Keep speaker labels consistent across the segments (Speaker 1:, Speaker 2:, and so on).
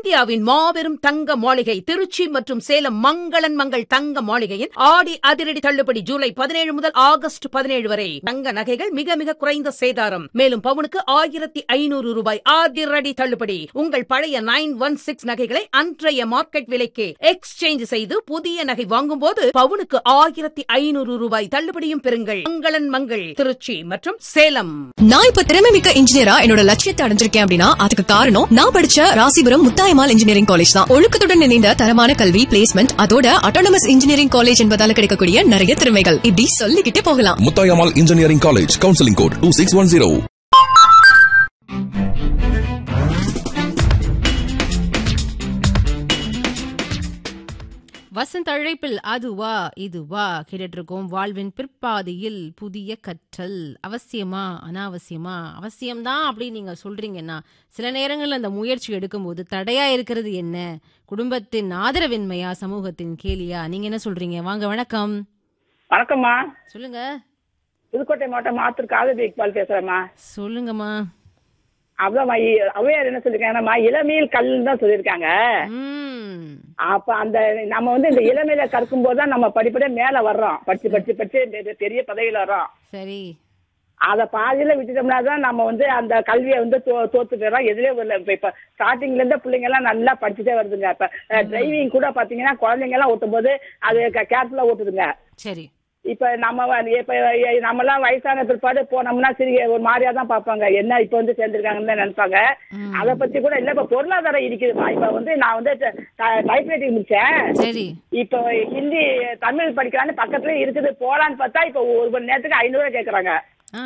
Speaker 1: இந்தியாவின் மாபெரும் தங்க மாளிகை திருச்சி மற்றும் சேலம் மங்களன் மங்கள் தங்க மாளிகையின் ஆடி அதிரடி தள்ளுபடி ஜூலை பதினேழு முதல் ஆகஸ்ட் பதினேழு வரை தங்க நகைகள் மிக மிக குறைந்த சேதாரம் மேலும் பவுனுக்கு ஆயிரத்தி ஐநூறு ரூபாய் அதிரடி தள்ளுபடி உங்கள் பழைய நைன் ஒன் சிக்ஸ் நகைகளை அன்றைய மார்க்கெட் விலைக்கு எக்ஸ்சேஞ்ச் செய்து புதிய நகை வாங்கும் போது பவுனுக்கு ஆயிரத்தி ஐநூறு ரூபாய் தள்ளுபடியும் பெறுங்கள் மங்களன் மங்கள் திருச்சி மற்றும் சேலம்
Speaker 2: நான் இப்ப திறமை மிக்க இன்ஜினியரா என்னோட லட்சியத்தை அடைஞ்சிருக்கேன் அப்படின்னா அதுக்கு காரணம் நான் படிச்ச ராசிபுரம் முத்தாயமால் இன்ஜினியரிங் காலேஜ் தான் ஒழுக்கத்துடன் இணைந்த தரமான கல்வி பிளேஸ்மெண்ட் அதோட அட்டானமஸ் இன்ஜினியரிங் காலேஜ் என்பதால கிடைக்கக்கூடிய நிறைய திறமைகள் இப்படி சொல்லிக்கிட்டே போகலாம்
Speaker 3: Muthayammal engineering college counselling code two six one zero
Speaker 4: Vasanth அழைப்பில் அதுவா இதுவா கேட்டுட்டு இருக்கோம் வாழ்வின் பிற்பாதையில் புதிய கற்றல் அவசியமா அனாவசியமா அவசியம்தான் அப்படின்னு நீங்க சொல்றீங்கன்னா சில நேரங்கள்ல அந்த முயற்சி எடுக்கும்போது தடையா இருக்கிறது என்ன குடும்பத்தின் ஆதரவின்மையா சமூகத்தின் கேலியா நீங்க என்ன சொல்றீங்க வாங்க வணக்கம்
Speaker 5: வணக்கம்மா
Speaker 4: சொல்லுங்க
Speaker 5: புதுக்கோட்டை மாவட்டம் ஆத்தூர் காதவி இக்பால் பேசுறேம்மா
Speaker 4: சொல்லுங்கம்மா
Speaker 5: அவ்வளோம்மா அவையார் என்ன சொல்லிருக்காங்கம்மா இளமையில் கல்லுன்னு தான் சொல்லியிருக்காங்க
Speaker 4: ம்
Speaker 5: அப்ப அந்த நம்ம வந்து இந்த இளமையில கற்கும் போது தான் நம்ம படிப்படியா மேல வர்றோம் படிச்சு படிச்சு படிச்சு பெ- பெரிய பதவியில வர்றோம்
Speaker 4: சரி
Speaker 5: அத பாதியில விட்டுட்டோம்னா தான் நம்ம வந்து அந்த கல்வியை வந்து தோ- தோத்து போயிடறோம் எதுலயே வரல இப்ப இப்ப ஸ்டார்டிங்ல இருந்தே பிள்ளைங்க எல்லாம் நல்லா படிச்சுட்டே வருதுங்க இப்ப டிரைவிங் கூட பாத்தீங்கன்னா குழந்தைங்க எல்லாம் ஓட்டும் போது அது கேர்ஃபுல்லா ஓட்டுதுங்க
Speaker 4: சரி
Speaker 5: இப்ப நம்ம வ- இப்ப நம்ம எல்லாம் வயசான பிற்பாடு போனோம்னா சரி ஒரு மாதிரியா தான் பார்ப்பாங்க என்ன இப்ப வந்து சேர்ந்திருக்காங்கன்னு தான் நினைப்பாங்க
Speaker 4: ம்.
Speaker 5: அத பத்தி கூட இல்ல இப்ப பொருளாதாரம் இருக்குதுமா இப்ப வந்து நான் வந்து டைப்ரைட்டிங் முடிச்சேன்
Speaker 4: சரி
Speaker 5: இப்போ ஹிந்தி தமிழ் படிக்கலான்னு பக்கத்துல இருக்குது போலான்னு பார்த்தா இப்ப ஒரு மணி நேரத்துக்கு ஐநூறு ரூபாய் கேக்குறாங்க
Speaker 4: ஆ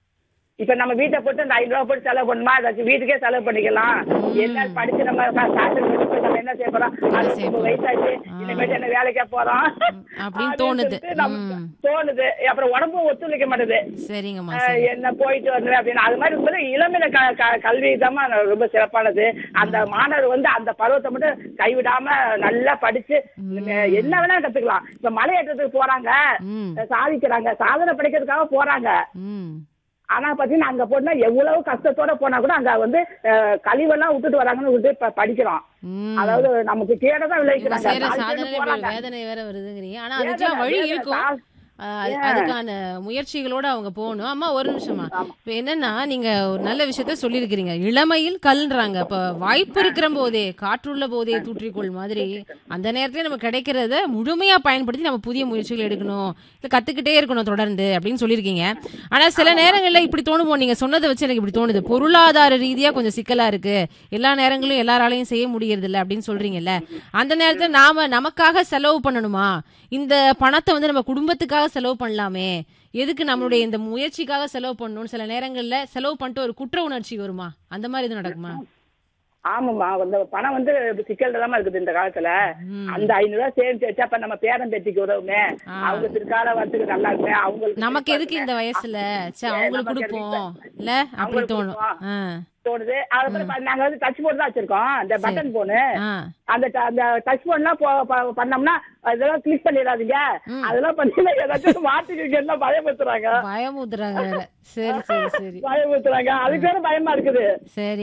Speaker 5: இப்ப நம்ம வீட்டை போட்டு அந்த ஐநூறு ரூபாய் போட்டு செலவு பண்ணுமா ஏதாச்சும் வீட்டுக்கே செலவு பண்ணிக்கலாம் என்ன படிச்சு நம்ம சாஸ்திரம் படிச்சு போய் நம்ம என்ன செய்ய போறோம் அது
Speaker 4: செய்ய
Speaker 5: இப்ப
Speaker 4: போறோம்.
Speaker 5: வயசாச்சு
Speaker 4: ஆ.
Speaker 5: இனிமேட்டு என்ன வேலைக்கே போறோம்
Speaker 4: அப்படின்னு தோணுது.
Speaker 5: சொல்லிட்டு நமக்கு
Speaker 4: ம்.
Speaker 5: தோணுது அப்புறம் உடம்பும் ஒத்துழைக்க மாட்டேது
Speaker 4: சரிங்கம்மா
Speaker 5: அஹ்
Speaker 4: சரி
Speaker 5: என்ன போயிட்டு வரணும் அப்படின்னு அது மாதிரி இருக்கும்போது இளமையில க- க- கல்வி தான் ரொம்ப சிறப்பானது அந்த மாணவர் வந்து அந்த பருவத்தை மட்டும் கைவிடாம நல்லா படிச்சு என்ன வேணா கத்துக்கலாம் இப்ப மலையேற்றத்துக்கு போறாங்க
Speaker 4: ம்
Speaker 5: சாதிக்கிறாங்க சாதனை படிக்கிறதுக்காக போறாங்க
Speaker 4: ம்
Speaker 5: ஆனா பாத்தீங்கன்னா அங்க போனா எவ்வளவு கஷ்டத்தோட போனா கூட அங்க வந்து அஹ், கழிவெல்லாம் விட்டுட்டு வராங்கன்னு விட்டு இப்ப படிக்கிறோம்
Speaker 4: ம்
Speaker 5: அதாவது நமக்கு கேடதான்
Speaker 4: இவங்க
Speaker 5: விளைவிக்கிறாங்க
Speaker 4: செய்யற
Speaker 5: நாலு பேர்
Speaker 4: சாதனையில
Speaker 5: போறாங்க.
Speaker 4: இப்படி வேதனை வேற வருதுங்கிறீங்க ஆனா
Speaker 5: வேதனை,
Speaker 4: அதுக்கெல்லாம் வழி
Speaker 5: வேதனை,
Speaker 4: இருக்கும்
Speaker 5: சா-
Speaker 4: அஹ் அது-
Speaker 5: ஏன்?
Speaker 4: அதுக்கான முயற்சிகளோட அவங்க போகணும் அம்மா ஒரு நிமிஷமா இப்ப என்னன்னா நீங்க ஒரு நல்ல விஷயத்த சொல்லியிருக்கிறீங்க இளமையில் கல்ன்றாங்க இப்ப வாய்ப்பு இருக்கிற போதே காற்றுள்ள போதே தூற்றிக்கொள் மாதிரி அந்த நேரத்துல நம்ம கிடைக்கிறத முழுமையா பயன்படுத்தி நம்ம புதிய முயற்சிகள் எடுக்கணும் இல்ல கத்துக்கிட்டே இருக்கணும் தொடர்ந்து அப்படின்னு சொல்லியிருக்கீங்க ஆனா சில நேரங்கள்ல இப்படி தோணுமோ நீங்க சொன்னதை வச்சு எனக்கு இப்படி தோணுது பொருளாதார ரீதியா கொஞ்சம் சிக்கலா இருக்கு எல்லா நேரங்களும் எல்லாராலையும் செய்ய முடியறது இல்ல அப்படின்னு சொல்றீங்கல்ல அந்த நேரத்துல நாம நமக்காக செலவு பண்ணணுமா இந்த பணத்தை வந்து நம்ம குடும்பத்துக்காக செலவு பண்ணலாமே எதுக்கு நம்மளுடைய இந்த முயற்சிக்காக செலவு பண்ணணும்னு சில நேரங்கள்ல செலவு பண்ணிட்டு ஒரு குற்ற உணர்ச்சி வருமா அந்த மாதிரி எதுவும் நடக்குமா
Speaker 5: ஆமாம்மா அந்த பணம் வந்து சிக்கல் தான் இருக்குது இந்த காலத்துல அந்த ஐநூறு ரூபாய் சேமிச்சு வச்சா அப்ப நம்ம பேரன் பேத்திக்கு உதவுமே
Speaker 4: ஆ.
Speaker 5: அவங்க பிற்கால வரத்துக்கு நல்லா இருக்குமே அவங்களுக்கு
Speaker 4: நமக்கு எதுக்கு இந்த வயசுல சே அவங்களுக்கு
Speaker 5: நமக்கு எதுக்கு
Speaker 4: கொடுப்போம் இல்ல அப்படி
Speaker 5: அவங்களுக்கு
Speaker 4: தோணும்
Speaker 5: கொடுப்போம்.
Speaker 4: ஆ,
Speaker 5: தோணுது அதுக்கப்புறம் பா- நாங்க வந்து டச் போன் தான் வச்சிருக்கோம் இந்த பட்டன் போனு
Speaker 4: ஆ.
Speaker 5: அந்த ட- அந்த டச் போன்லாம் போ- ப- பண்ணோம்னா அதெல்லாம் கிளிக் பண்ணிடாதீங்க அதெல்லாம் பண்ணி ஏதாச்சும் மாட்டிக்கிட்டு பயமுறுத்துறாங்க
Speaker 4: பயமுத்துறாங்க வேற சரி சரி சரி
Speaker 5: பயமுறுத்துறாங்க அதுக்கு வேற பயமா இருக்குது
Speaker 4: சரி